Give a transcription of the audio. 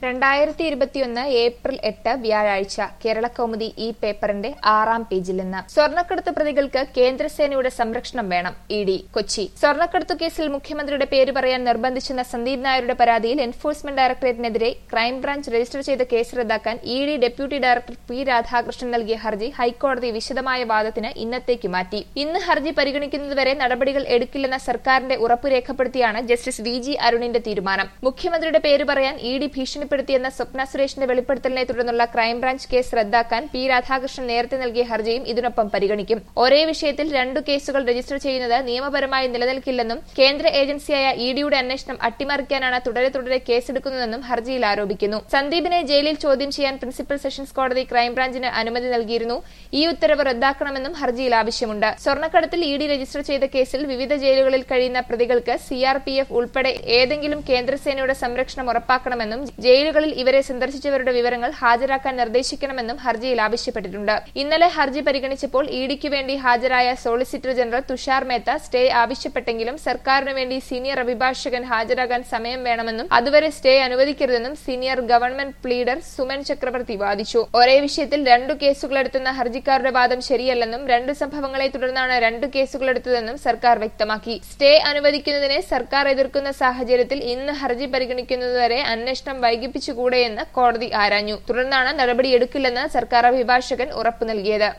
രണ്ടായിരത്തി ഇരുപത്തിയൊന്ന് ഏപ്രിൽ എട്ട് വ്യാഴാഴ്ച കേരളകൗമുദി ഈ പേപ്പറിന്റെ ആറാം പേജിൽ നിന്ന് സ്വർണ്ണക്കടത്ത് പ്രതികൾക്ക് കേന്ദ്രസേനയുടെ സംരക്ഷണം വേണം ഇ ഡി കൊച്ചി സ്വർണ്ണക്കടത്തു കേസിൽ മുഖ്യമന്ത്രിയുടെ പേര് പറയാൻ നിർബന്ധിച്ചെന്ന സന്ദീപ് നായരുടെ പരാതിയിൽ എൻഫോഴ്സ്മെന്റ് ഡയറക്ടറേറ്റിനെതിരെ ക്രൈംബ്രാഞ്ച് രജിസ്റ്റർ ചെയ്ത കേസ് റദ്ദാക്കാൻ E D deputy director P Radhakrishnan നൽകിയ ഹർജി ഹൈക്കോടതി വിശദമായ വാദത്തിന് ഇന്നത്തേക്ക് മാറ്റി ഇന്ന് ഹർജി പരിഗണിക്കുന്നതുവരെ നടപടികൾ എടുക്കില്ലെന്ന സർക്കാരിന്റെ ഉറപ്പ് രേഖപ്പെടുത്തിയാണ് ജസ്റ്റിസ് വി ജി അരുണിന്റെ തീരുമാനം മുഖ്യമന്ത്രിയുടെ പേര് പറയാൻ ഇ ഡി ഭീഷണിപ്പെടുത്തിയെന്ന സ്വപ്ന സുരേഷിന്റെ വെളിപ്പെടുത്തലിനെ തുടർന്നുള്ള ക്രൈംബ്രാഞ്ച് കേസ് റദ്ദാക്കാൻ പി രാധാകൃഷ്ണൻ നേരത്തെ നൽകിയ ഹർജിയും ഇതിനൊപ്പം പരിഗണിക്കും ഒരേ വിഷയത്തിൽ രണ്ടു കേസുകൾ രജിസ്റ്റർ ചെയ്യുന്നത് നിയമപരമായി നിലനിൽക്കില്ലെന്നും കേന്ദ്ര ഏജൻസിയായ ഇ ഡിയുടെ അന്വേഷണം അട്ടിമറിക്കാനാണ് തുടരെ തുടരെ കേസെടുക്കുന്നതെന്നും ഹർജിയിൽ ആരോപിക്കുന്നു സന്ദീപിനെ ജയിലിൽ ചോദ്യം ചെയ്യാൻ പ്രിൻസിപ്പൽ സെഷൻസ് കോടതി ക്രൈംബ്രാഞ്ചിന് അനുമതി നൽകിയിരുന്നു ഈ ഉത്തരവ് റദ്ദാക്കണമെന്നും ഹർജിയിൽ ആവശ്യമുണ്ട് സ്വർണ്ണക്കടത്തിൽ ഇ ഡി രജിസ്റ്റർ ചെയ്ത കേസിൽ വിവിധ ജയിലുകളിൽ കഴിയുന്ന പ്രതികൾക്ക് സിആർപിഎഫ് ഉൾപ്പെടെ ഏതെങ്കിലും കേന്ദ്രസേനയുടെ സംരക്ഷണം ഉറപ്പാക്കണമെന്നും ജയിലുകളിൽ ഇവരെ സന്ദർശിച്ചവരുടെ വിവരങ്ങൾ ഹാജരാക്കാൻ നിർദ്ദേശിക്കണമെന്നും ഹർജിയിൽ ആവശ്യപ്പെട്ടിട്ടുണ്ട് ഇന്നലെ ഹർജി പരിഗണിച്ചപ്പോൾ ഇ ഡിക്ക് വേണ്ടി ഹാജരായ solicitor general Tushar Mehta stay ആവശ്യപ്പെട്ടെങ്കിലും സർക്കാരിനു വേണ്ടി സീനിയർ അഭിഭാഷകൻ ഹാജരാകാൻ സമയം വേണമെന്നും അതുവരെ സ്റ്റേ അനുവദിക്കരുതെന്നും senior government pleader Suman Chakravarthy വാദിച്ചു ഒരേ വിഷയത്തിൽ രണ്ടു കേസുകളെടുത്തുന്ന ഹർജിക്കാരുടെ വാദം ശരിയല്ലെന്നും രണ്ടു സംഭവങ്ങളെ തുടർന്നാണ് രണ്ടു കേസുകളെടുത്തതെന്നും സർക്കാർ വ്യക്തമാക്കി സ്റ്റേ അനുവദിക്കുന്നതിനെ സർക്കാർ എതിർക്കുന്ന സാഹചര്യത്തിൽ ഇന്ന് ഹർജി പരിഗണിക്കുന്നതുവരെ അന്വേഷണം വൈകിപ്പിച്ചുകൂടെയെന്ന് കോടതി ആരാഞ്ഞു തുടർന്നാണ് നടപടിയെടുക്കില്ലെന്ന് സർക്കാർ അഭിഭാഷകൻ ഉറപ്പു നൽകിയത്